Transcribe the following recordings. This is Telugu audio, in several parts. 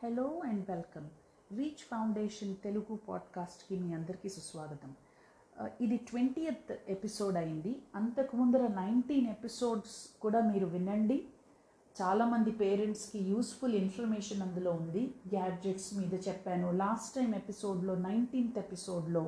hello and welcome reach foundation Telugu పాడ్కాస్ట్కి మీ అందరికీ సుస్వాగతం ఆ, ఇది ట్వంటీయత్ ఎపిసోడ్ అయింది అంతకు ముందర నైన్టీన్ ఎపిసోడ్స్ కూడా మీరు వినండి చాలామంది పేరెంట్స్కి యూస్ఫుల్ ఇన్ఫర్మేషన్ అందులో ఉంది గ్యాడ్జెట్స్ మీద చెప్పాను లాస్ట్ టైం ఎపిసోడ్లో నైన్టీన్త్ ఎపిసోడ్లో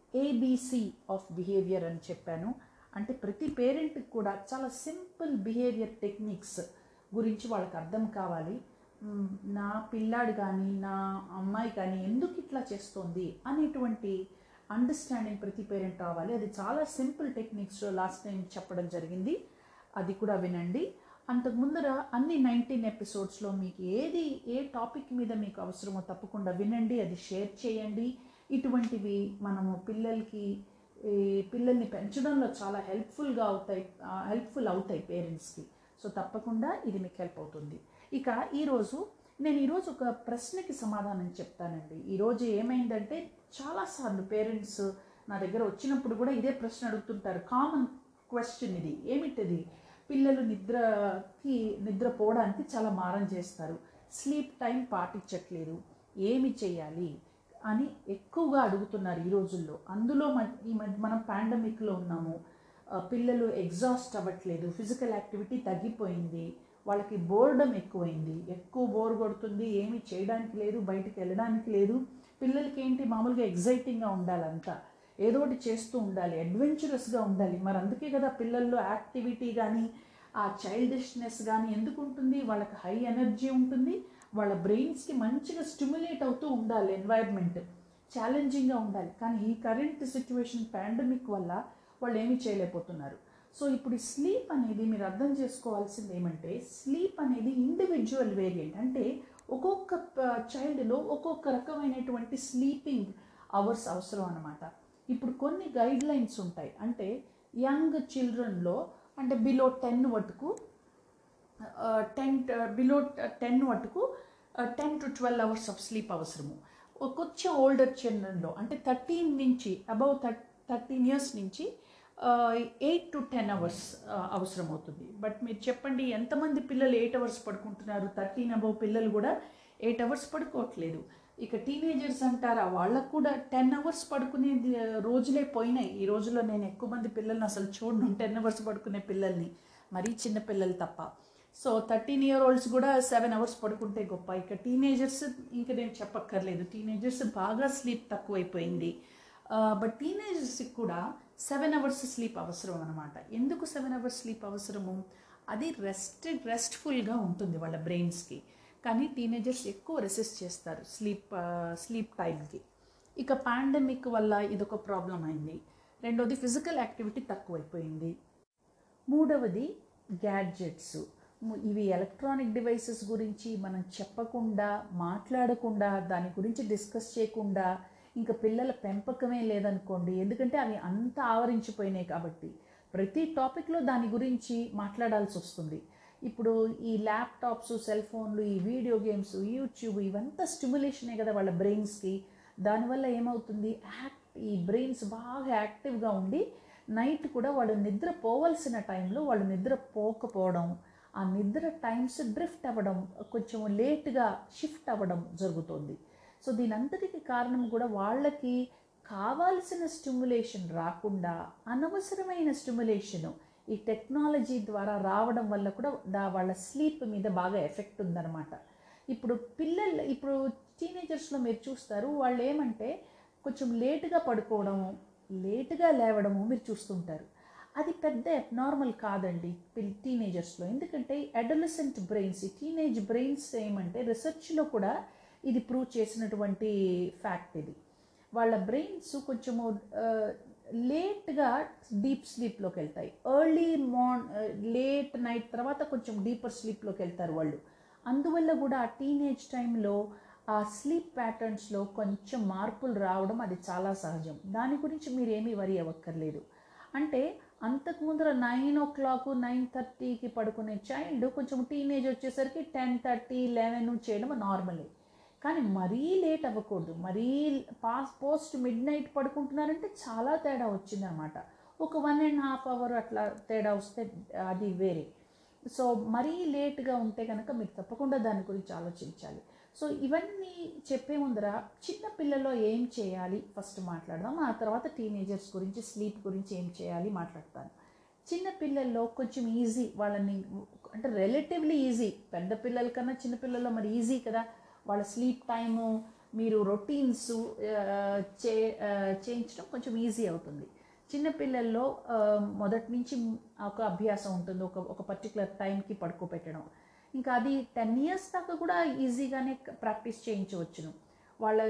ఏబీసీ ఆఫ్ బిహేవియర్ అని చెప్పాను అంటే ప్రతి పేరెంట్కి కూడా చాలా సింపుల్ బిహేవియర్ టెక్నిక్స్ గురించి వాళ్ళకి అర్థం కావాలి మ్, నా పిల్లాడు కానీ నా అమ్మాయి కానీ ఎందుకు ఇట్లా చేస్తోంది అనేటువంటి అండర్స్టాండింగ్ ప్రతి పేరెంట్ రావాలి అది చాలా సింపుల్ టెక్నిక్స్ లాస్ట్ టైం చెప్పడం జరిగింది అది కూడా వినండి అంతకు ముందర అన్ని నైన్టీన్ ఎపిసోడ్స్లో మీకు ఏది ఏ టాపిక్ మీద మీకు అవసరమో తప్పకుండా వినండి అది షేర్ చేయండి ఇటువంటివి మనము పిల్లలకి ఈ పిల్లల్ని పెంచడంలో చాలా హెల్ప్ఫుల్గా అవుతాయి హెల్ప్ఫుల్ అవుతాయి పేరెంట్స్కి సో తప్పకుండా ఇది మీకు హెల్ప్ అవుతుంది ఇక ఈరోజు నేను ఈరోజు ఒక ప్రశ్నకి సమాధానం చెప్తానండి ఈరోజు ఏమైందంటే చాలాసార్లు పేరెంట్స్ నా దగ్గర వచ్చినప్పుడు కూడా ఇదే ప్రశ్న అడుగుతుంటారు కామన్ క్వశ్చన్ ఇది ఏమిటది పిల్లలు నిద్రకి నిద్రపోవడానికి చాలా మారం చేస్తారు స్లీప్ టైం పాటించట్లేదు ఏమి చేయాలి అని ఎక్కువగా అడుగుతున్నారు ఈ రోజుల్లో అందులో మన- ఈ మధ్య మనం పాండమిక్లో ఉన్నాము ఆ, పిల్లలు ఎగ్జాస్ట్ అవ్వట్లేదు ఫిజికల్ యాక్టివిటీ తగ్గిపోయింది వాళ్ళకి బోర్డం ఎక్కువైంది ఎక్కువ బోర్ కొడుతుంది ఏమీ చేయడానికి లేదు బయటికి వెళ్ళడానికి లేదు పిల్లలకి ఏంటి మామూలుగా ఎగ్జైటింగ్గా ఉండాలంతా ఏదో ఒకటి చేస్తూ ఉండాలి అడ్వెంచరస్గా ఉండాలి మరి అందుకే కదా పిల్లల్లో యాక్టివిటీ కానీ ఆ చైల్డిష్నెస్ కానీ ఎందుకు ఉంటుంది వాళ్ళకి హై ఎనర్జీ ఉంటుంది వాళ్ళ బ్రెయిన్స్కి మంచిగా స్టిమ్యులేట్ అవుతూ ఉండాలి ఎన్వైర్న్మెంట్ ఛాలెంజింగ్గా ఉండాలి కానీ ఈ కరెంట్ సిచ్యువేషన్ పాండమిక్ వల్ల వాళ్ళు ఏమీ చేయలేకపోతున్నారు సో ఇప్పుడు ఈ స్లీప్ అనేది మీరు అర్థం చేసుకోవాల్సింది ఏమంటే స్లీప్ అనేది ఇండివిజువల్ వేరియంట్ అంటే ఒక్కొక్క చైల్డ్లో ఒక్కొక్క రకమైనటువంటి స్లీపింగ్ అవర్స్ అవసరం అన్నమాట ఇప్పుడు కొన్ని గైడ్ లైన్స్ ఉంటాయి అంటే యంగ్ చిల్డ్రన్లో అంటే బిలో టెన్ వరకు టెన్ బిలో టెన్ మటుకు ten to twelve hours of sleep అవసరము ఒక కొంచెం ఓల్డర్ చిల్డ్రన్లో అంటే థర్టీన్ నుంచి అబౌవ్ థర్టీన్ ఇయర్స్ నుంచి ఎయిట్ టు టెన్ అవర్స్ అవసరం అవుతుంది బట్ మీరు చెప్పండి ఎంతమంది పిల్లలు ఎయిట్ అవర్స్ పడుకుంటున్నారు థర్టీన్ అబౌవ్ పిల్లలు కూడా ఎయిట్ అవర్స్ పడుకోవట్లేదు ఇక టీనేజర్స్ అంటారా వాళ్ళకు కూడా టెన్ అవర్స్ పడుకునే రోజులే పోయినాయి ఈ రోజుల్లో నేను ఎక్కువ మంది పిల్లల్ని అసలు చూడను టెన్ అవర్స్ పడుకునే పిల్లల్ని మరీ చిన్న పిల్లలు తప్ప సో థర్టీన్ ఇయర్ ఓల్డ్స్ కూడా సెవెన్ అవర్స్ పడుకుంటే గొప్ప ఇక టీనేజర్స్ ఇంకా నేను చెప్పక్కర్లేదు టీనేజర్స్ బాగా స్లీప్ తక్కువైపోయింది బట్ టీనేజర్స్కి కూడా సెవెన్ అవర్స్ స్లీప్ అవసరం అనమాట ఎందుకు సెవెన్ అవర్స్ స్లీప్ అవసరము అది రెస్ట్ రెస్ట్ఫుల్గా ఉంటుంది వాళ్ళ బ్రెయిన్స్కి కానీ టీనేజర్స్ ఎక్కువ రెసిస్ట్ చేస్తారు స్లీప్ స్లీప్ టైంకి ఇక పాండమిక్ వల్ల ఇదొక ప్రాబ్లం అయింది రెండోది ఫిజికల్ యాక్టివిటీ తక్కువైపోయింది మూడవది గ్యాడ్జెట్స్ ము- ఇవి ఎలక్ట్రానిక్ డివైసెస్ గురించి మనం చెప్పకుండా మాట్లాడకుండా దాని గురించి డిస్కస్ చేయకుండా ఇంకా పిల్లల పెంపకమే లేదనుకోండి ఎందుకంటే అవి అంత ఆవరించిపోయినాయి కాబట్టి ప్రతి టాపిక్లో దాని గురించి మాట్లాడాల్సి వస్తుంది ఇప్పుడు ఈ ల్యాప్టాప్స్ సెల్ ఫోన్లు ఈ వీడియో గేమ్స్ యూట్యూబ్ ఇవంతా స్టిమ్యులేషనే కదా వాళ్ళ బ్రెయిన్స్కి దానివల్ల ఏమవుతుంది యాక్ట్ ఈ బ్రెయిన్స్ బాగా యాక్టివ్గా ఉండి నైట్ కూడా వాళ్ళు నిద్ర పోవలసిన టైంలో వాళ్ళు నిద్ర పోకపోవడం ఆ నిద్ర టైమ్స్ డ్రిఫ్ట్ అవ్వడం కొంచెం లేట్గా షిఫ్ట్ అవ్వడం జరుగుతుంది సో దీని అంతటికి కారణం కూడా వాళ్ళకి కావాల్సిన స్టిమ్యులేషన్ రాకుండా అనవసరమైన స్టిమ్యులేషన్ ఈ టెక్నాలజీ ద్వారా రావడం వల్ల కూడా దా వాళ్ళ స్లీప్ మీద బాగా ఎఫెక్ట్ ఉందన్నమాట ఇప్పుడు పిల్లలు ఇప్పుడు టీనేజర్స్లో మీరు చూస్తారు వాళ్ళు ఏమంటే కొంచెం లేటుగా పడుకోవడము లేటుగా లేవడము మీరు చూస్తుంటారు అది పెద్ద అబ్నార్మల్ కాదండి పిల్ టీనేజర్స్లో ఎందుకంటే అడలసెంట్ బ్రెయిన్స్ ఈ టీనేజ్ బ్రెయిన్స్ ఏమంటే రీసెర్చ్లో కూడా ఇది ప్రూవ్ చేసినటువంటి ఫ్యాక్ట్ ఇది వాళ్ళ బ్రెయిన్స్ కొంచెము లేట్గా డీప్ స్లీప్లోకి వెళ్తాయి ఎర్లీ మార్న్ లేట్ నైట్ తర్వాత కొంచెం డీపర్ స్లీప్లోకి వెళ్తారు వాళ్ళు అందువల్ల కూడా ఆ టీనేజ్ టైంలో ఆ స్లీప్ ప్యాటర్న్స్లో కొంచెం మార్పులు రావడం అది చాలా సహజం దాని గురించి మీరు ఏమీ వరి అవ్వక్కర్లేదు అంటే అంతకు ముందర నైన్ ఓ క్లాక్ నైన్ థర్టీకి పడుకునే చైల్డ్ కొంచెం టీనేజ్ వచ్చేసరికి టెన్ థర్టీ లెవెన్ చేయడం నార్మలే కానీ మరీ లేట్ అవ్వకూడదు మరీ పాస్ పోస్ట్ మిడ్ నైట్ పడుకుంటున్నారంటే చాలా తేడా వచ్చిందనమాట ఒక వన్ అండ్ హాఫ్ అవర్ అట్లా తేడా వస్తే అది వేరే సో మరీ లేట్గా ఉంటే కనుక మీరు తప్పకుండా దాని గురించి ఆలోచించాలి సో ఇవన్నీ చెప్పే ముందర చిన్న పిల్లల్లో ఏం చేయాలి ఫస్ట్ మాట్లాడదాం ఆ తర్వాత టీనేజర్స్ గురించి స్లీప్ గురించి ఏం చేయాలి మాట్లాడతాను చిన్న పిల్లల్లో కొంచెం ఈజీ వాళ్ళని అంటే రిలేటివ్లీ ఈజీ పెద్ద పిల్లల కన్నా చిన్న పిల్లల్లో మరి ఈజీ కదా వాళ్ళ స్లీప్ టైము మీరు రొటీన్స్ చే ఆ, చేయించడం కొంచెం ఈజీ అవుతుంది చిన్న పిల్లల్లో ఆ, మొదటి నుంచి ఒక అభ్యాసం ఉంటుంది ఒక ఒక పర్టికులర్ టైంకి పడుకోబెట్టడం ఇంకా అది టెన్ ఇయర్స్ దాకా కూడా ఈజీగానే ప్రాక్టీస్ చేయించవచ్చును వాళ్ళ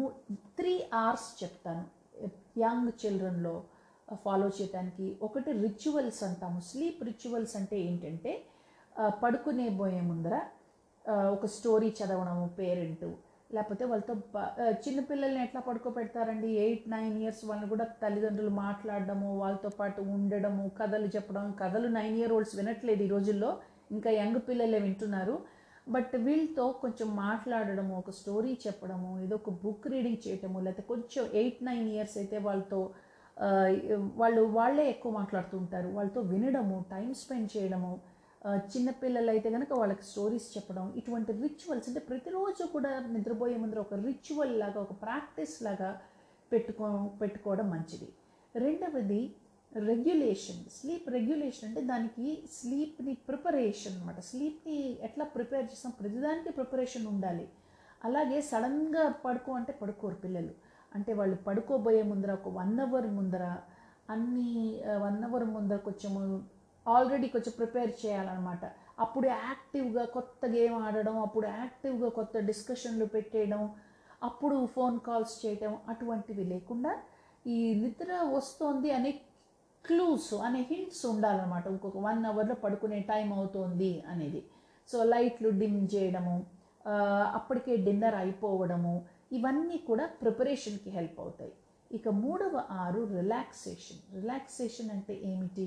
త్రీ అవర్స్ చెప్తాను యంగ్ చిల్డ్రన్లో ఫాలో చేయడానికి ఒకటి రిచువల్స్ అంటాము స్లీప్ రిచువల్స్ అంటే ఏంటంటే ఆ, పడుకునే పోయే ముందర ఆ, ఒక స్టోరీ చదవడము పేరెంట్ లేకపోతే వాళ్ళతో ప- ఆ, చిన్నపిల్లల్ని ఎట్లా పడుకోబెడతారండి ఎయిట్ నైన్ ఇయర్స్ వాళ్ళని కూడా తల్లిదండ్రులు మాట్లాడడము వాళ్ళతో పాటు ఉండడము కథలు చెప్పడం కథలు నైన్ ఇయర్ ఓల్డ్స్ వినట్లేదు ఈ రోజుల్లో ఇంకా యంగ్ పిల్లలే వింటున్నారు బట్ వీళ్ళతో కొంచెం మాట్లాడడము ఒక స్టోరీ చెప్పడము ఏదో ఒక బుక్ రీడింగ్ చేయటము లేకపోతే కొంచెం ఎయిట్ నైన్ ఇయర్స్ అయితే వాళ్ళతో ఆ, వాళ్ళు వాళ్ళే ఎక్కువ మాట్లాడుతుంటారు వాళ్ళతో వినడము టైం స్పెండ్ చేయడము ఆ, చిన్నపిల్లలు అయితే కనుక వాళ్ళకి స్టోరీస్ చెప్పడం ఇటువంటి రిచువల్స్ అంటే ప్రతిరోజు కూడా నిద్రపోయే ముందర ఒక రిచువల్ లాగా ఒక ప్రాక్టీస్ లాగా పెట్టుకో పెట్టుకోవడం మంచిది రెండవది రెగ్యులేషన్ స్లీప్ రెగ్యులేషన్ అంటే దానికి స్లీప్ని ప్రిపరేషన్ అనమాట స్లీప్ని ఎట్లా ప్రిపేర్ చేస్తాం ప్రతిదానికి ప్రిపరేషన్ ఉండాలి అలాగే సడన్గా పడుకో అంటే పడుకోరు పిల్లలు అంటే వాళ్ళు పడుకోబోయే ముందర ఒక వన్ అవర్ ముందర అన్ని వన్ అవర్ ముందర కొంచెము ఆల్రెడీ కొంచెం ప్రిపేర్ చేయాలన్నమాట అప్పుడు యాక్టివ్గా కొత్త గేమ్ ఆడడం అప్పుడు యాక్టివ్గా కొత్త డిస్కషన్లు పెట్టేయడం అప్పుడు ఫోన్ కాల్స్ చేయడం అటువంటివి లేకుండా ఈ నిద్ర వస్తోంది అనే క్లూస్ అనే హింట్స్ ఉండాలన్నమాట ఇంకొక వన్ అవర్లో పడుకునే టైం అవుతోంది అనేది సో లైట్లు డిమ్ చేయడము ఆ, అప్పటికే డిన్నర్ అయిపోవడము ఇవన్నీ కూడా ప్రిపరేషన్కి హెల్ప్ అవుతాయి ఇక మూడవ ఆరు రిలాక్సేషన్ రిలాక్సేషన్ అంటే ఏమిటి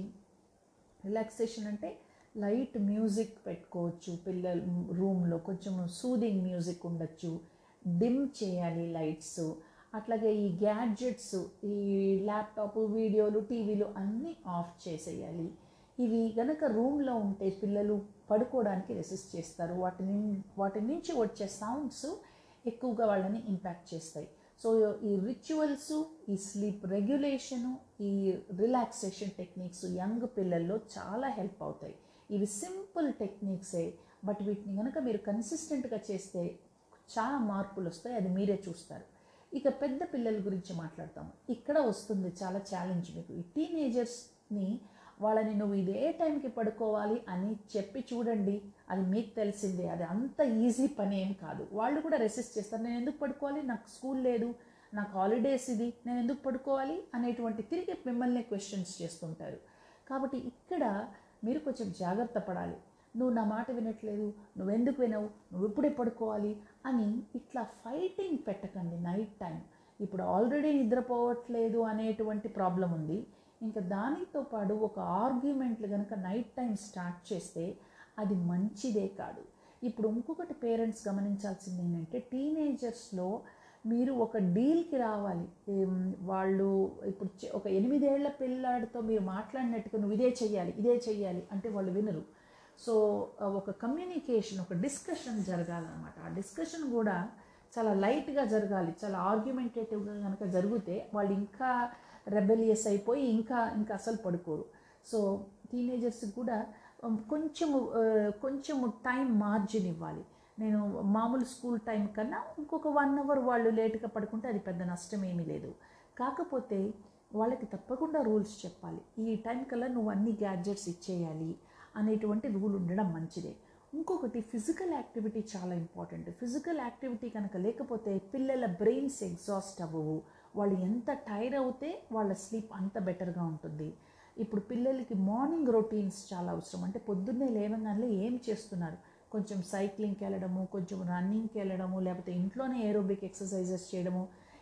రిలాక్సేషన్ అంటే లైట్ మ్యూజిక్ పెట్టుకోవచ్చు పిల్లల రూమ్లో కొంచెం సూదింగ్ మ్యూజిక్ ఉండొచ్చు డిమ్ చేయాలి లైట్స్ అట్లాగే ఈ గ్యాడ్జెట్స్ ఈ ల్యాప్టాప్ వీడియోలు టీవీలు అన్నీ ఆఫ్ చేసేయాలి ఇవి గనక రూమ్లో ఉంటే పిల్లలు పడుకోవడానికి రెసిస్ట్ చేస్తారు వాటి నుం- వాటి నుంచి వచ్చే సౌండ్స్ ఎక్కువగా వాళ్ళని ఇంపాక్ట్ చేస్తాయి సో ఈ రిచువల్స్ ఈ స్లీప్ రెగ్యులేషను ఈ రిలాక్సేషన్ టెక్నిక్స్ యంగ్ పిల్లల్లో చాలా హెల్ప్ అవుతాయి ఇవి సింపుల్ టెక్నిక్సే బట్ వీటిని కనుక మీరు కన్సిస్టెంట్గా చేస్తే చాలా మార్పులు వస్తాయి అది మీరే చూస్తారు ఇక పెద్ద పిల్లల గురించి మాట్లాడతాము ఇక్కడ వస్తుంది చాలా ఛాలెంజ్ మీకు ఈ టీనేజర్స్ని వాళ్ళని నువ్వు ఇదే టైంకి పడుకోవాలి అని చెప్పి చూడండి అది మీకు తెలిసిందే అది అంత ఈజీ పని ఏం కాదు వాళ్ళు కూడా రెసిస్ట్ చేస్తారు నేను ఎందుకు పడుకోవాలి నాకు స్కూల్ లేదు నాకు హాలిడేస్ ఇది నేను ఎందుకు పడుకోవాలి అనేటువంటి తిరిగి మిమ్మల్ని క్వశ్చన్స్ చేస్తుంటారు కాబట్టి ఇక్కడ మీరు కొంచెం జాగ్రత్త పడాలి నువ్వు నా మాట వినట్లేదు నువ్వెందుకు వినవు నువ్వు ఇప్పుడే పడుకోవాలి అని ఇట్లా ఫైటింగ్ పెట్టకండి నైట్ టైం ఇప్పుడు ఆల్రెడీ నిద్రపోవట్లేదు అనేటువంటి ప్రాబ్లం ఉంది ఇంకా దానితో పాటు ఒక ఆర్గ్యుమెంట్లు కనుక నైట్ టైం స్టార్ట్ చేస్తే అది మంచిదే కాదు ఇప్పుడు ఇంకొకటి పేరెంట్స్ గమనించాల్సింది ఏంటంటే టీనేజర్స్లో మీరు ఒక డీల్కి రావాలి ఏం, వాళ్ళు ఇప్పుడు చె- ఒక ఎనిమిదేళ్ల పిల్లాడితో మీరు మాట్లాడినట్టుగా నువ్వు ఇదే చెయ్యాలి ఇదే చెయ్యాలి అంటే వాళ్ళు వినరు సో ఆ, ఒక కమ్యూనికేషన్ ఒక డిస్కషన్ జరగాలన్నమాట ఆ డిస్కషన్ కూడా చాలా లైట్గా జరగాలి చాలా ఆర్గ్యుమెంటేటివ్గా కనుక జరిగితే వాళ్ళు ఇంకా రెబెలియస్ అయిపోయి ఇంకా ఇంకా అసలు పడుకోరు సో టీనేజర్స్కి కూడా ఉమ్, కొంచెము ఆ, కొంచెము టైం మార్జిన్ ఇవ్వాలి నేను మామూలు స్కూల్ టైం కన్నా ఇంకొక వన్ అవర్ వాళ్ళు లేట్గా పడుకుంటే అది పెద్ద నష్టం ఏమీ లేదు కాకపోతే వాళ్ళకి తప్పకుండా రూల్స్ చెప్పాలి ఈ టైం కల్లా నువ్వు అన్ని గ్యాడ్జెట్స్ ఇచ్చేయాలి అనేటువంటి రూల్ ఉండడం మంచిదే ఇంకొకటి ఫిజికల్ యాక్టివిటీ చాలా ఇంపార్టెంట్ ఫిజికల్ యాక్టివిటీ కనుక లేకపోతే పిల్లల బ్రెయిన్స్ ఎగ్జాస్ట్ అవ్వవు వాళ్ళు ఎంత టైర్ అవుతే వాళ్ళ స్లీప్ అంత బెటర్గా ఉంటుంది ఇప్పుడు పిల్లలకి మార్నింగ్ రొటీన్స్ చాలా అవసరం అంటే పొద్దున్నే లేవగానే ఏం చేస్తున్నారు కొంచెం సైక్లింగ్కి వెళ్ళడము కొంచెం రన్నింగ్కి వెళ్ళడము లేకపోతే ఇంట్లోనే ఏరోబిక్ ఎక్సర్సైజెస్ చేయడము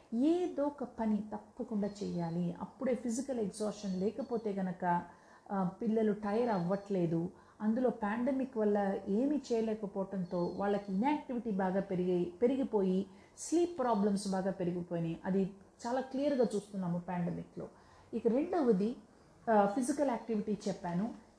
ఏదో ఒక పని తప్పకుండా చేయాలి అప్పుడే ఫిజికల్ ఎగ్జాషన్ లేకపోతే గనక ఆ, పిల్లలు టైర్ అవ్వట్లేదు అందులో పాండమిక్ వల్ల ఏమీ చేయలేకపోవడంతో వాళ్ళకి ఇన్యాక్టివిటీ బాగా పెరిగి పెరిగిపోయి స్లీప్ ప్రాబ్లమ్స్ బాగా పెరిగిపోయినాయి అది చాలా క్లియర్గా చూస్తున్నాము పాండమిక్లో ఇక రెండవది ఫిజికల్ యాక్టివిటీ చెప్పాను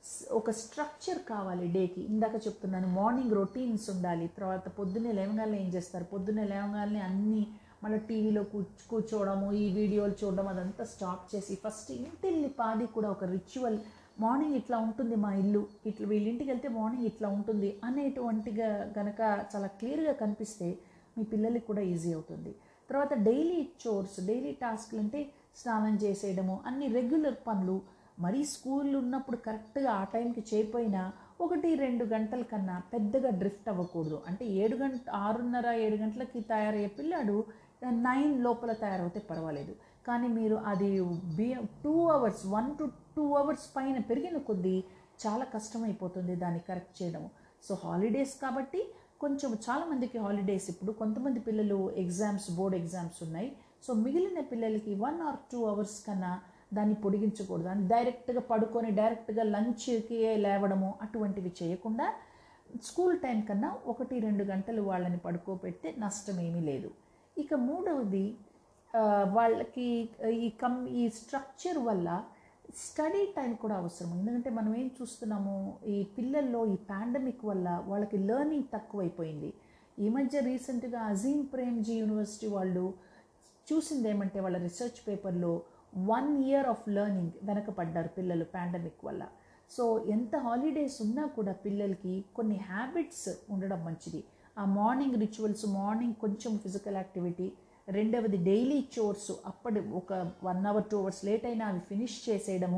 స్- ఒక స్ట్రక్చర్ కావాలి డేకి ఇందాక చెప్తున్నాను మార్నింగ్ రొటీన్స్ ఉండాలి తర్వాత పొద్దున్నే లేవగానే ఏం చేస్తారు పొద్దున్నే లేవగానే అన్నీ మళ్ళీ టీవీలో కూర్చు కూర్చోవడము ఈ వీడియోలు చూడడం అదంతా స్టాప్ చేసి ఫస్ట్ ఇంటిల్లి పాది కూడా ఒక రిచువల్ మార్నింగ్ ఇట్లా ఉంటుంది మా ఇల్లు ఇట్లా వీళ్ళింటికి వెళ్తే మార్నింగ్ ఇట్లా ఉంటుంది అనేటువంటిగా గనక చాలా క్లియర్గా కనిపిస్తే మీ పిల్లలకి కూడా ఈజీ అవుతుంది తర్వాత డైలీ చోర్స్ డైలీ టాస్క్లు అంటే స్నానం చేసేయడము అన్ని రెగ్యులర్ పనులు మరీ స్కూల్ ఉన్నప్పుడు కరెక్ట్గా ఆ టైంకి చేయకపోయినా ఒకటి రెండు గంటల కన్నా పెద్దగా డ్రిఫ్ట్ అవ్వకూడదు అంటే ఏడు గంట ఆరున్నర ఏడు గంటలకి తయారయ్యే పిల్లాడు నైన్ లోపల తయారవుతే పర్వాలేదు కానీ మీరు అది be two hours one to two hours పైన పెరిగిన కొద్దీ చాలా కష్టమైపోతుంది దాన్ని కరెక్ట్ చేయడం సో హాలిడేస్ కాబట్టి కొంచెం చాలామందికి హాలిడేస్ ఇప్పుడు కొంతమంది పిల్లలు ఎగ్జామ్స్ బోర్డ్ ఎగ్జామ్స్ ఉన్నాయి సో మిగిలిన పిల్లలకి వన్ ఆర్ టూ అవర్స్ కన్నా దాన్ని పొడిగించకూడదు అని డైరెక్ట్గా పడుకొని డైరెక్ట్గా లంచ్కి లేవడము అటువంటివి చేయకుండా స్కూల్ టైం కన్నా ఒకటి రెండు గంటలు వాళ్ళని పడుకోబెడితే నష్టం ఏమీ లేదు ఇక మూడవది ఆ, వాళ్ళకి ఈ కమ్ ఈ స్ట్రక్చర్ వల్ల స్టడీ టైం కూడా అవసరం ఎందుకంటే మనం ఏం చూస్తున్నాము ఈ పిల్లల్లో ఈ పాండమిక్ వల్ల వాళ్ళకి లెర్నింగ్ తక్కువైపోయింది ఈ మధ్య రీసెంట్గా అజీం ప్రేమ్జీ యూనివర్సిటీ వాళ్ళు చూసింది ఏమంటే వాళ్ళ రీసెర్చ్ పేపర్లో వన్ ఇయర్ ఆఫ్ లెర్నింగ్ వెనకపడ్డారు పిల్లలు పాండమిక్ వల్ల సో ఎంత హాలిడేస్ ఉన్నా కూడా పిల్లలకి కొన్ని హ్యాబిట్స్ ఉండడం మంచిది ఆ మార్నింగ్ రిచువల్స్ మార్నింగ్ కొంచెం ఫిజికల్ యాక్టివిటీ రెండవది డైలీ చోర్స్ అప్పటి ఒక one hour two hours late అయినా అవి ఫినిష్ చేసేయడము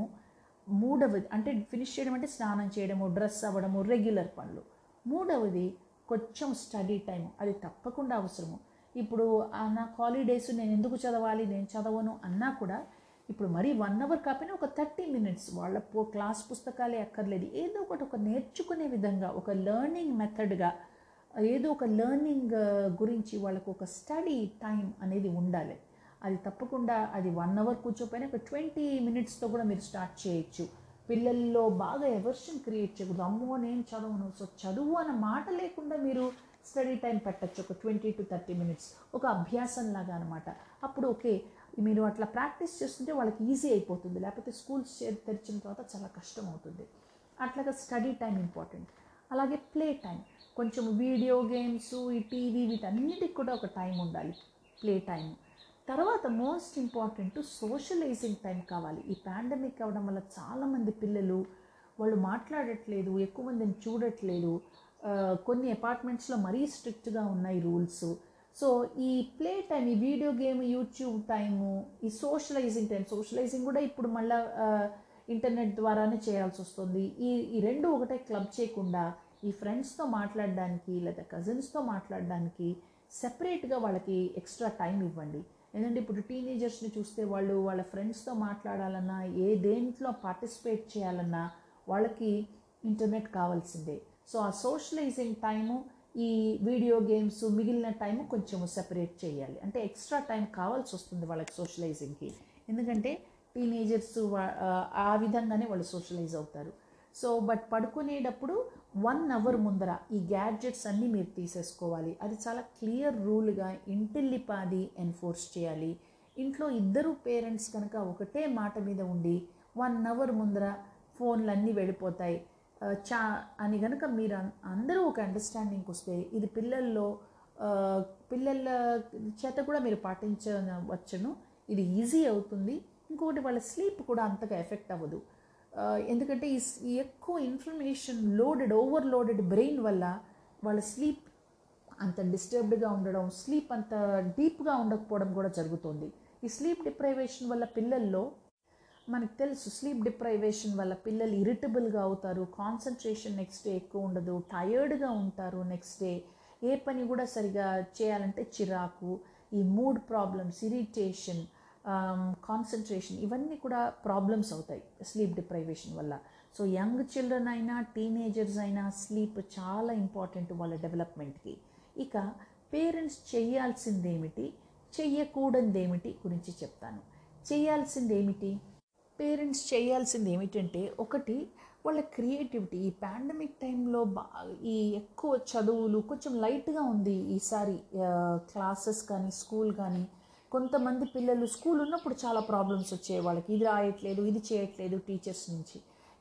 మూడవది అంటే ఫినిష్ చేయడం అంటే స్నానం చేయడము డ్రెస్ అవ్వడము రెగ్యులర్ పనులు మూడవది కొంచెం స్టడీ టైం అది తప్పకుండా అవసరము ఇప్పుడు ఆ నాకు హాలిడేస్ నేను ఎందుకు చదవాలి నేను చదవను అన్నా కూడా ఇప్పుడు మరీ వన్ అవర్ కాకపోయినా ఒక థర్టీ మినిట్స్ వాళ్ళ పో క్లాస్ పుస్తకాలే అక్కర్లేదు ఏదో ఒకటి ఒక నేర్చుకునే విధంగా ఒక లెర్నింగ్ మెథడ్గా ఏదో ఒక లెర్నింగ్ గురించి వాళ్ళకు ఒక స్టడీ టైం అనేది ఉండాలి అది తప్పకుండా అది వన్ అవర్ కూర్చోపోయినా ఒక ట్వంటీ మినిట్స్తో కూడా మీరు స్టార్ట్ చేయొచ్చు పిల్లల్లో బాగా ఎవర్షన్ క్రియేట్ చేయకూడదు అమ్మో నేను చదవను సో చదువు అన్న మాట లేకుండా మీరు స్టడీ టైం పెట్టచ్చు ఒక ట్వంటీ టు థర్టీ మినిట్స్ ఒక అభ్యాసం లాగా అనమాట అప్పుడు ఓకే మీరు అట్లా ప్రాక్టీస్ చేస్తుంటే వాళ్ళకి ఈజీ అయిపోతుంది లేకపోతే స్కూల్స్ తెరిచిన తర్వాత చాలా కష్టం అవుతుంది అట్లాగా స్టడీ టైం ఇంపార్టెంట్ అలాగే ప్లే టైం కొంచెం వీడియో గేమ్స్ ఈ టీవీ వీటన్నిటికి కూడా ఒక టైం ఉండాలి ప్లే టైం తర్వాత మోస్ట్ ఇంపార్టెంట్ సోషలైజింగ్ టైం కావాలి ఈ పాండమిక్ అవ్వడం వల్ల చాలామంది పిల్లలు వాళ్ళు మాట్లాడట్లేదు ఎక్కువ మందిని చూడట్లేదు ఆ, కొన్ని అపార్ట్మెంట్స్లో మరీ స్ట్రిక్ట్గా ఉన్నాయి రూల్స్ సో ఈ ప్లే టైం ఈ వీడియో గేమ్ యూట్యూబ్ టైము ఈ సోషలైజింగ్ టైం సోషలైజింగ్ కూడా ఇప్పుడు మళ్ళీ ఇంటర్నెట్ ద్వారానే చేయాల్సి వస్తుంది ఈ ఈ రెండు ఒకటే క్లబ్ చేయకుండా ఈ ఫ్రెండ్స్తో మాట్లాడడానికి లేదా కజిన్స్తో మాట్లాడడానికి సెపరేట్గా వాళ్ళకి ఎక్స్ట్రా టైం ఇవ్వండి ఎందుకంటే ఇప్పుడు టీనేజర్స్ని చూస్తే వాళ్ళు వాళ్ళ ఫ్రెండ్స్తో మాట్లాడాలన్నా ఏ దేంట్లో పార్టిసిపేట్ చేయాలన్నా వాళ్ళకి ఇంటర్నెట్ కావాల్సిందే సో ఆ సోషలైజింగ్ టైము ఈ వీడియో గేమ్స్ మిగిలిన టైము కొంచెం సెపరేట్ చేయాలి అంటే ఎక్స్ట్రా టైం కావాల్సి వస్తుంది వాళ్ళకి సోషలైజింగ్కి ఎందుకంటే టీనేజర్స్ ఆ విధంగానే వాళ్ళు సోషలైజ్ అవుతారు సో బట్ పడుకునేటప్పుడు వన్ అవర్ ముందర ఈ గ్యాడ్జెట్స్ అన్నీ మీరు తీసేసుకోవాలి అది చాలా క్లియర్ రూల్గా ఇంటిల్లిపాది ఎన్ఫోర్స్ చేయాలి ఇంట్లో ఇద్దరు పేరెంట్స్ కనుక ఒకటే మాట మీద ఉండి వన్ అవర్ ముందర ఫోన్లు అన్నీ వెళ్ళిపోతాయి ఆ, చా అని కనుక మీరు అన్- అందరూ ఒక అండర్స్టాండింగ్కి వస్తే ఇది పిల్లల్లో ఆ, పిల్లల చేత కూడా మీరు పాటించవచ్చును ఇది ఈజీ అవుతుంది ఇంకొకటి వాళ్ళ స్లీప్ కూడా అంతగా ఎఫెక్ట్ అవ్వదు ఆ, ఎందుకంటే ఈ స్- ఈ ఎక్కువ ఇన్ఫర్మేషన్ లోడెడ్ ఓవర్లోడెడ్ బ్రెయిన్ వల్ల వాళ్ళ స్లీప్ అంత డిస్టర్బ్డ్గా ఉండడం స్లీప్ అంత డీప్గా ఉండకపోవడం కూడా జరుగుతుంది ఈ స్లీప్ డిప్రైవేషన్ వల్ల పిల్లల్లో మనకు తెలుసు స్లీప్ డిప్రైవేషన్ వల్ల పిల్లలు ఇరిటబుల్గా అవుతారు కాన్సన్ట్రేషన్ నెక్స్ట్ డే ఎక్కువ ఉండదు టయర్డ్గా ఉంటారు నెక్స్ట్ డే ఏ పని కూడా సరిగా చేయాలంటే చిరాకు ఈ మూడ్ ప్రాబ్లమ్స్ ఇరిటేషన్ కాన్సన్ట్రేషన్ ఇవన్నీ కూడా ప్రాబ్లమ్స్ అవుతాయి స్లీప్ డిప్రైవేషన్ వల్ల సో యంగ్ చిల్డ్రన్ అయినా టీనేజర్స్ అయినా స్లీప్ చాలా ఇంపార్టెంట్ వాళ్ళ డెవలప్మెంట్కి ఇక పేరెంట్స్ చేయాల్సిందేమిటి చెయ్యకూడనిదేమిటి గురించి చెప్తాను చేయాల్సిందేమిటి పేరెంట్స్ చేయాల్సింది ఏమిటంటే ఒకటి వాళ్ళ క్రియేటివిటీ ఈ పాండమిక్ టైంలో బా ఈ ఎక్కువ చదువులు కొంచెం లైట్గా ఉంది ఈసారి క్లాసెస్ కానీ స్కూల్ కానీ కొంతమంది పిల్లలు స్కూల్ ఉన్నప్పుడు చాలా ప్రాబ్లమ్స్ వచ్చాయి వాళ్ళకి ఇది రాయట్లేదు ఇది చేయట్లేదు టీచర్స్ నుంచి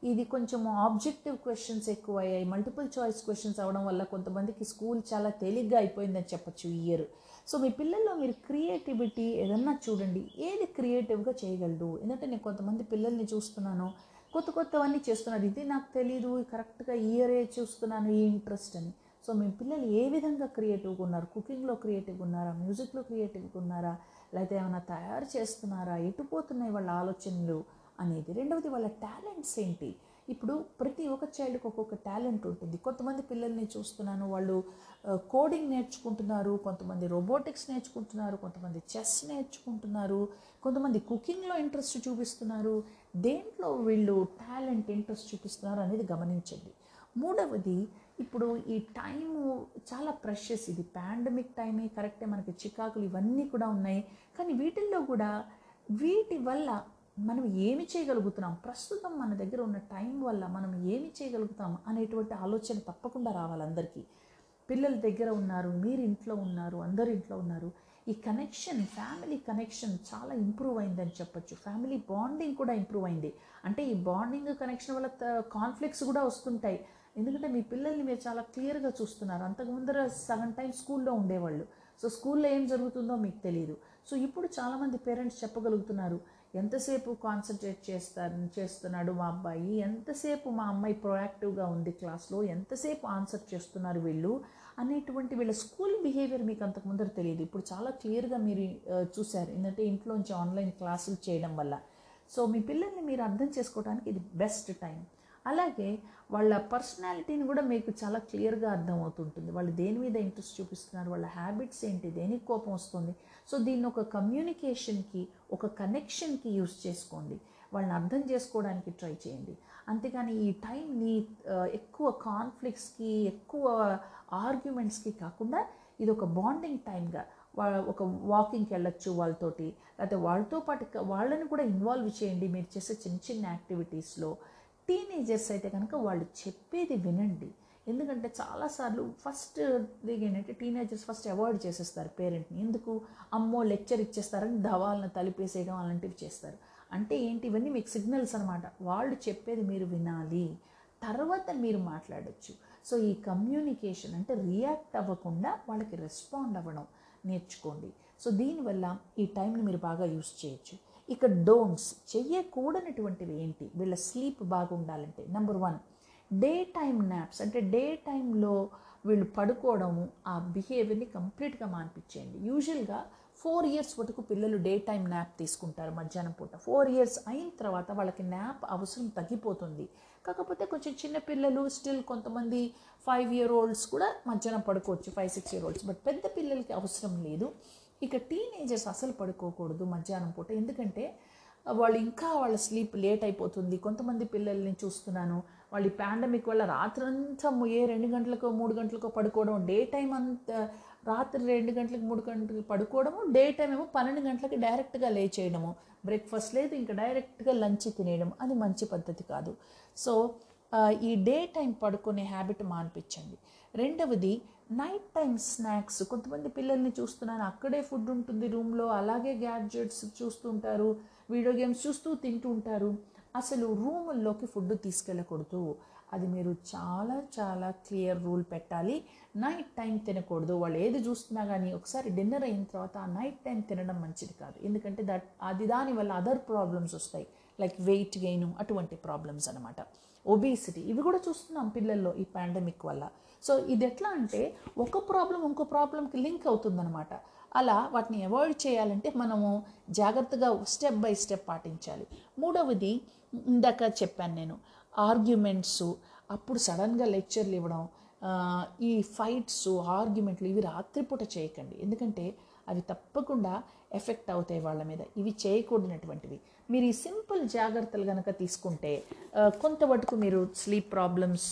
ఇది కొంచెం ఆబ్జెక్టివ్ క్వశ్చన్స్ ఎక్కువ అయ్యాయి మల్టిపుల్ చాయిస్ క్వశ్చన్స్ అవడం వల్ల కొంతమందికి స్కూల్ చాలా తేలిగ్గా అయిపోయిందని చెప్పొచ్చు ఈ ఇయర్ సో మీ పిల్లల్లో మీరు క్రియేటివిటీ ఏదన్నా చూడండి ఏది క్రియేటివ్గా చేయగలడు ఎందుకంటే నేను కొంతమంది పిల్లల్ని చూస్తున్నాను కొత్త కొత్తవన్నీ చేస్తున్నారు ఇది నాకు తెలీదు కరెక్ట్గా ఇయరే చూస్తున్నాను ఈ ఇంట్రెస్ట్ అని సో మీ పిల్లలు ఏ విధంగా క్రియేటివ్గా ఉన్నారు కుకింగ్లో క్రియేటివ్గా ఉన్నారా మ్యూజిక్లో క్రియేటివ్గా ఉన్నారా లేకపోతే ఏమైనా తయారు చేస్తున్నారా ఎటుపోతున్నాయి వాళ్ళ ఆలోచనలు అనేది రెండవది వాళ్ళ టాలెంట్స్ ఏంటి ఇప్పుడు ప్రతి ఒక్క చైల్డ్కి ఒక్కొక్క టాలెంట్ ఉంటుంది కొంతమంది పిల్లల్ని చూస్తున్నాను వాళ్ళు కోడింగ్ నేర్చుకుంటున్నారు కొంతమంది రోబోటిక్స్ నేర్చుకుంటున్నారు కొంతమంది చెస్ నేర్చుకుంటున్నారు కొంతమంది కుకింగ్లో ఇంట్రెస్ట్ చూపిస్తున్నారు దేంట్లో వీళ్ళు టాలెంట్ ఇంట్రెస్ట్ చూపిస్తున్నారు అనేది గమనించండి మూడవది ఇప్పుడు ఈ టైము చాలా ప్రెషస్ ఇది పాండమిక్ టైమే కరెక్టే మనకి చికాకులు ఇవన్నీ కూడా ఉన్నాయి కానీ వీటిల్లో కూడా వీటి వల్ల మనం ఏమి చేయగలుగుతున్నాం ప్రస్తుతం మన దగ్గర ఉన్న టైం వల్ల మనం ఏమి చేయగలుగుతాం అనేటువంటి ఆలోచన తప్పకుండా రావాలి అందరికీ పిల్లల దగ్గర ఉన్నారు మీరు ఇంట్లో ఉన్నారు అందరు ఇంట్లో ఉన్నారు ఈ కనెక్షన్ ఫ్యామిలీ కనెక్షన్ చాలా ఇంప్రూవ్ అయిందని చెప్పొచ్చు ఫ్యామిలీ బాండింగ్ కూడా ఇంప్రూవ్ అయింది అంటే ఈ బాండింగ్ కనెక్షన్ వల్ల కాన్ఫ్లిక్ట్స్ కూడా వస్తుంటాయి ఎందుకంటే మీ పిల్లల్ని మీరు చాలా క్లియర్గా చూస్తున్నారు అంతకు ముందర సగం టైం స్కూల్లో ఉండేవాళ్ళు సో స్కూల్లో ఏం జరుగుతుందో మీకు తెలియదు సో ఇప్పుడు చాలామంది పేరెంట్స్ చెప్పగలుగుతున్నారు ఎంతసేపు కాన్సన్ట్రేట్ చేస్తారు చేస్తున్నాడు మా అబ్బాయి ఎంతసేపు మా అమ్మాయి ప్రొయాక్టివ్గా ఉంది క్లాస్లో ఎంతసేపు ఆన్సర్ చేస్తున్నారు వీళ్ళు అనేటువంటి వీళ్ళ స్కూల్ బిహేవియర్ మీకు అంతకు ముందర తెలియదు ఇప్పుడు చాలా క్లియర్గా మీరు ఆ, చూశారు ఏంటంటే ఇంట్లోంచి ఆన్లైన్ క్లాసులు చేయడం వల్ల సో మీ పిల్లల్ని మీరు అర్థం చేసుకోవడానికి ఇది బెస్ట్ టైం అలాగే వాళ్ళ పర్సనాలిటీని కూడా మీకు చాలా క్లియర్గా అర్థమవుతుంటుంది వాళ్ళు దేని మీద ఇంట్రెస్ట్ చూపిస్తున్నారు వాళ్ళ హ్యాబిట్స్ ఏంటి దేనికి కోపం వస్తుంది సో దీన్ని ఒక కమ్యూనికేషన్కి ఒక కనెక్షన్కి యూస్ చేసుకోండి వాళ్ళని అర్థం చేసుకోవడానికి ట్రై చేయండి అంతేగాని ఈ టైంని ఆ, ఎక్కువ కాన్ఫ్లిక్ట్స్కి ఎక్కువ ఆర్గ్యుమెంట్స్కి కాకుండా ఇది ఒక బాండింగ్ టైంగా వాళ్ళ ఒక వాకింగ్కి వెళ్ళొచ్చు వాళ్ళతోటి లేకపోతే వాళ్ళతో పాటు క- వాళ్ళని కూడా ఇన్వాల్వ్ చేయండి మీరు చేసే చిన్న చిన్న యాక్టివిటీస్లో టీనేజర్స్ అయితే కనుక వాళ్ళు చెప్పేది వినండి ఎందుకంటే చాలాసార్లు ఫస్ట్ ఏంటంటే టీనేజర్స్ ఫస్ట్ అవాయిడ్ చేసేస్తారు పేరెంట్ని ఎందుకు అమ్మో లెక్చర్ ఇచ్చేస్తారని దవాలను తలిపేసేయడం అలాంటివి చేస్తారు అంటే ఏంటి ఇవన్నీ మీకు సిగ్నల్స్ అనమాట వాళ్ళు చెప్పేది మీరు వినాలి తర్వాత మీరు మాట్లాడొచ్చు సో ఈ కమ్యూనికేషన్ అంటే రియాక్ట్ అవ్వకుండా వాళ్ళకి రెస్పాండ్ అవ్వడం నేర్చుకోండి సో దీనివల్ల ఈ టైంని మీరు బాగా యూస్ చేయొచ్చు ఇక డోంట్స్ చెయ్యకూడనటువంటివి ఏంటి వీళ్ళ స్లీప్ బాగుండాలంటే number one day time naps అంటే డే టైంలో వీళ్ళు పడుకోవడము ఆ బిహేవియర్ని కంప్లీట్గా మాన్పించేయండి యూజువల్గా ఫోర్ ఇయర్స్ వరకు పిల్లలు డే టైం న్యాప్ తీసుకుంటారు మధ్యాహ్నం పూట ఫోర్ ఇయర్స్ అయిన తర్వాత వాళ్ళకి న్యాప్ అవసరం తగ్గిపోతుంది కాకపోతే కొంచెం చిన్న పిల్లలు స్టిల్ కొంతమంది ఫైవ్ ఇయర్ ఓల్డ్స్ కూడా మధ్యాహ్నం పడుకోవచ్చు five six year olds but పెద్ద పిల్లలకి అవసరం లేదు ఇక టీనేజర్స్ అసలు పడుకోకూడదు మధ్యాహ్నం పూట ఎందుకంటే వాళ్ళు ఇంకా వాళ్ళ స్లీప్ లేట్ అయిపోతుంది కొంతమంది పిల్లల్ని చూస్తున్నాను వాళ్ళు ఈ పాండమిక్ వల్ల రాత్రంతా ఏ రెండు గంటలకో మూడు గంటలకో పడుకోవడం డే టైం అంతా రాత్రి రెండు గంటలకు మూడు గంటలకు పడుకోవడము డే టైం ఏమో పన్నెండు గంటలకి డైరెక్ట్గా లేచేయడము బ్రేక్ఫాస్ట్ లేదు ఇంకా డైరెక్ట్గా లంచ్ తినేయడం అది మంచి పద్ధతి కాదు సో ఆ, ఈ డే టైం పడుకునే హ్యాబిట్ మాన్పించండి రెండవది నైట్ టైం స్నాక్స్ కొంతమంది పిల్లల్ని చూస్తున్నాను అక్కడే ఫుడ్ ఉంటుంది రూమ్లో అలాగే గ్యాడ్జెట్స్ చూస్తుంటారు వీడియో గేమ్స్ చూస్తూ తింటూ ఉంటారు అసలు రూముల్లోకి ఫుడ్ తీసుకెళ్ళకూడదు అది మీరు చాలా చాలా క్లియర్ రూల్ పెట్టాలి నైట్ టైం తినకూడదు వాళ్ళు ఏది చూస్తున్నా కానీ ఒకసారి డిన్నర్ అయిన తర్వాత ఆ నైట్ టైం తినడం మంచిది కాదు ఎందుకంటే దట్ అది దానివల్ల అదర్ ప్రాబ్లమ్స్ వస్తాయి లైక్ వెయిట్ గెయిన్ అటువంటి ప్రాబ్లమ్స్ అనమాట ఒబేసిటీ ఇవి కూడా చూస్తున్నాం పిల్లల్లో ఈ పాండమిక్ వల్ల సో ఇది ఎట్లా అంటే ఒక ప్రాబ్లం ఇంకో ప్రాబ్లంకి లింక్ అవుతుందన్నమాట అలా వాటిని అవాయిడ్ చేయాలంటే మనము జాగ్రత్తగా స్టెప్ బై స్టెప్ పాటించాలి మూడవది ఇందాక చెప్పాను నేను ఆర్గ్యుమెంట్స్ అప్పుడు సడన్గా లెక్చర్లు ఇవ్వడం ఆ, ఈ ఫైట్స్ ఆర్గ్యుమెంట్లు ఇవి రాత్రిపూట చేయకండి ఎందుకంటే అవి తప్పకుండా ఎఫెక్ట్ అవుతాయి వాళ్ళ మీద ఇవి చేయకూడనటువంటివి మీరు ఈ సింపుల్ జాగ్రత్తలు కనుక తీసుకుంటే ఆ, కొంత మటుకు మీరు స్లీప్ ప్రాబ్లమ్స్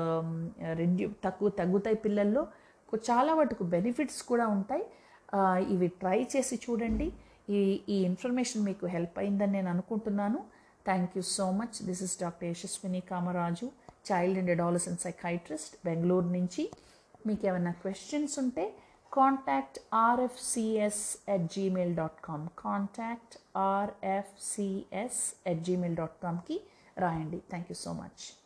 రెడ్యూ తక్కువ తగ్గుతాయి పిల్లల్లో కొ- చాలా మటుకు బెనిఫిట్స్ కూడా ఉంటాయి ఆ, ఇవి ట్రై చేసి చూడండి ఈ ఈ ఇన్ఫర్మేషన్ మీకు హెల్ప్ అయిందని నేను అనుకుంటున్నాను thank you so much this is doctor Yashaswini Kamaraju child and adolescent psychiatrist Bengaluru నుంచి మీకు ఏమైనా క్వశ్చన్స్ ఉంటే contact RFCS at Gmail dot com contact RFCS at Gmail dot కామ్కి రాయండి థ్యాంక్ యూ సో మచ్